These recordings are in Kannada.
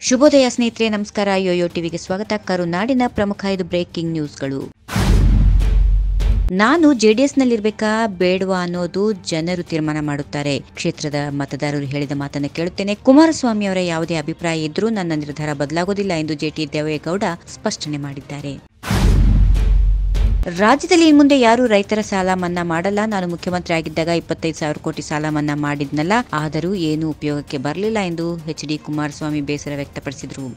ಶುಭೋದಯ ಸ್ನೇಹಿತರೆ ನಮಸ್ಕಾರ ಯೋಯೋ ಟಿವಿಗೆ ಸ್ವಾಗತ ಕರುನಾಡಿನ ಪ್ರಮುಖ ಐದು ಬ್ರೇಕಿಂಗ್ ನ್ಯೂಸ್ಗಳು ನಾನು ಜೆಡಿಎಸ್ನಲ್ಲಿರ್ಬೇಕಾ ಬೇಡವಾ ಅನ್ನೋದು ಜನರು ತೀರ್ಮಾನ ಮಾಡುತ್ತಾರೆ ಕ್ಷೇತ್ರದ ಮತದಾರರು ಹೇಳಿದ ಮಾತನ್ನು ಕೇಳುತ್ತೇನೆ ಕುಮಾರಸ್ವಾಮಿ ಅವರ ಯಾವುದೇ ಅಭಿಪ್ರಾಯ ಇದ್ರೂ ನನ್ನ ನಿರ್ಧಾರ ಬದಲಾಗೋದಿಲ್ಲ ಎಂದು ಜೆಟಿ ದೇವೇಗೌಡ ಸ್ಪಷ್ಟನೆ ಮಾಡಿದ್ದಾರೆ ರಾಜ್ಯದಲ್ಲಿ ಇನ್ನು ಮುಂದೆ ಯಾರು ರೈತರ ಸಾಲ ಮನ್ನಾ ಮಾಡಲ್ಲ ನಾನು ಮುಖ್ಯಮಂತ್ರಿ ಆಗಿದ್ದಾಗ ಇಪ್ಪತ್ತೈದು ಸಾವಿರ ಕೋಟಿ ಸಾಲ ಮನ್ನಾ ಮಾಡಿದ್ನಲ್ಲ ಆದರೂ ಏನೂ ಉಪಯೋಗಕ್ಕೆ ಬರಲಿಲ್ಲ ಎಂದು ಎಚ್ ಡಿ ಕುಮಾರಸ್ವಾಮಿ ಬೇಸರ ವ್ಯಕ್ತಪಡಿಸಿದರು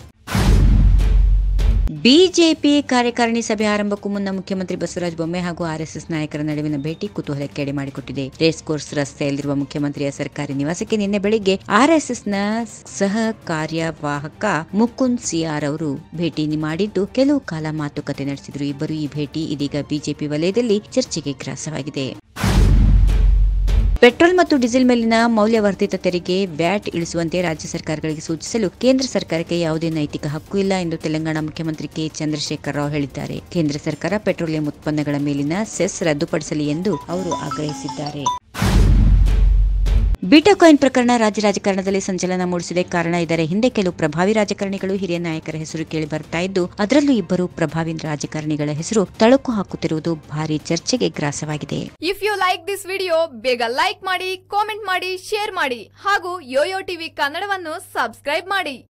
ಬಿಜೆಪಿ ಕಾರ್ಯಕಾರಿಣಿ ಸಭೆ ಆರಂಭಕ್ಕೂ ಮುನ್ನ ಮುಖ್ಯಮಂತ್ರಿ ಬಸವರಾಜ ಬೊಮ್ಮಾಯಿ ಹಾಗೂ ಆರ್ಎಸ್ಎಸ್ ನಾಯಕರ ನಡುವಿನ ಭೇಟಿ ಕುತೂಹಲಕ್ಕೆ ಎಡೆ ಮಾಡಿಕೊಟ್ಟಿದೆ ರೇಸ್ ಕೋರ್ಸ್ ರಸ್ತೆಯಲ್ಲಿರುವ ಮುಖ್ಯಮಂತ್ರಿಯ ಸರ್ಕಾರಿ ನಿವಾಸಕ್ಕೆ ನಿನ್ನೆ ಬೆಳಿಗ್ಗೆ ಆರ್ಎಸ್ಎಸ್ನ ಸಹ ಕಾರ್ಯವಾಹಕ ಮುಕುಂದ್ ಸಿಆರ್ ಅವರು ಭೇಟಿ ಮಾಡಿದ್ದು ಕೆಲವು ಕಾಲ ಮಾತುಕತೆ ನಡೆಸಿದರು ಇಬ್ಬರು ಈ ಭೇಟಿ ಇದೀಗ ಬಿಜೆಪಿ ವಲಯದಲ್ಲಿ ಚರ್ಚೆಗೆ ಗ್ರಾಸವಾಗಿದೆ ಪೆಟ್ರೋಲ್ ಮತ್ತು ಡೀಸೆಲ್ ಮೇಲಿನ ಮೌಲ್ಯವರ್ಧಿತ ತೆರಿಗೆ ವ್ಯಾಟ್ ಇಳಿಸುವಂತೆ ರಾಜ್ಯ ಸರ್ಕಾರಗಳಿಗೆ ಸೂಚಿಸಲು ಕೇಂದ್ರ ಸರ್ಕಾರಕ್ಕೆ ಯಾವುದೇ ನೈತಿಕ ಹಕ್ಕು ಇಲ್ಲ ಎಂದು ತೆಲಂಗಾಣ ಮುಖ್ಯಮಂತ್ರಿ ಕೆ ಚಂದ್ರಶೇಖರ್ ರಾವ್ ಹೇಳಿದ್ದಾರೆ ಕೇಂದ್ರ ಸರ್ಕಾರ ಪೆಟ್ರೋಲಿಯಂ ಉತ್ಪನ್ನಗಳ ಮೇಲಿನ ಸೆಸ್ ರದ್ದುಪಡಿಸಲಿ ಎಂದು ಅವರು ಆಗ್ರಹಿಸಿದ್ದಾರೆ ಬಿಟಾಕಾಯಿನ್ ಪ್ರಕರಣ ರಾಜ್ಯ ರಾಜಕಾರಣದಲ್ಲಿ ಸಂಚಲನ ಮೂಡಿಸಿದೆ ಕಾರಣ ಇದರ ಹಿಂದೆ ಕೆಲವು ಪ್ರಭಾವಿ ರಾಜಕಾರಣಿಗಳು ಹಿರಿಯ ನಾಯಕರ ಹೆಸರು ಕೇಳಿ ಬರ್ತಾ ಇದ್ದು ಅದರಲ್ಲೂ ಇಬ್ಬರು ಪ್ರಭಾವಿ ರಾಜಕಾರಣಿಗಳ ಹೆಸರು ತಳುಕು ಹಾಕುತ್ತಿರುವುದು ಭಾರಿ ಚರ್ಚೆಗೆ ಗ್ರಾಸವಾಗಿದೆ if you like this video ಬೇಗ ಲೈಕ್ ಮಾಡಿ ಕಾಮೆಂಟ್ ಮಾಡಿ ಶೇರ್ ಮಾಡಿ ಹಾಗೂ ಯೋಯೋ ಟಿವಿ ಕನ್ನಡವನ್ನು ಸಬ್ಸ್ಕ್ರೈಬ್ ಮಾಡಿ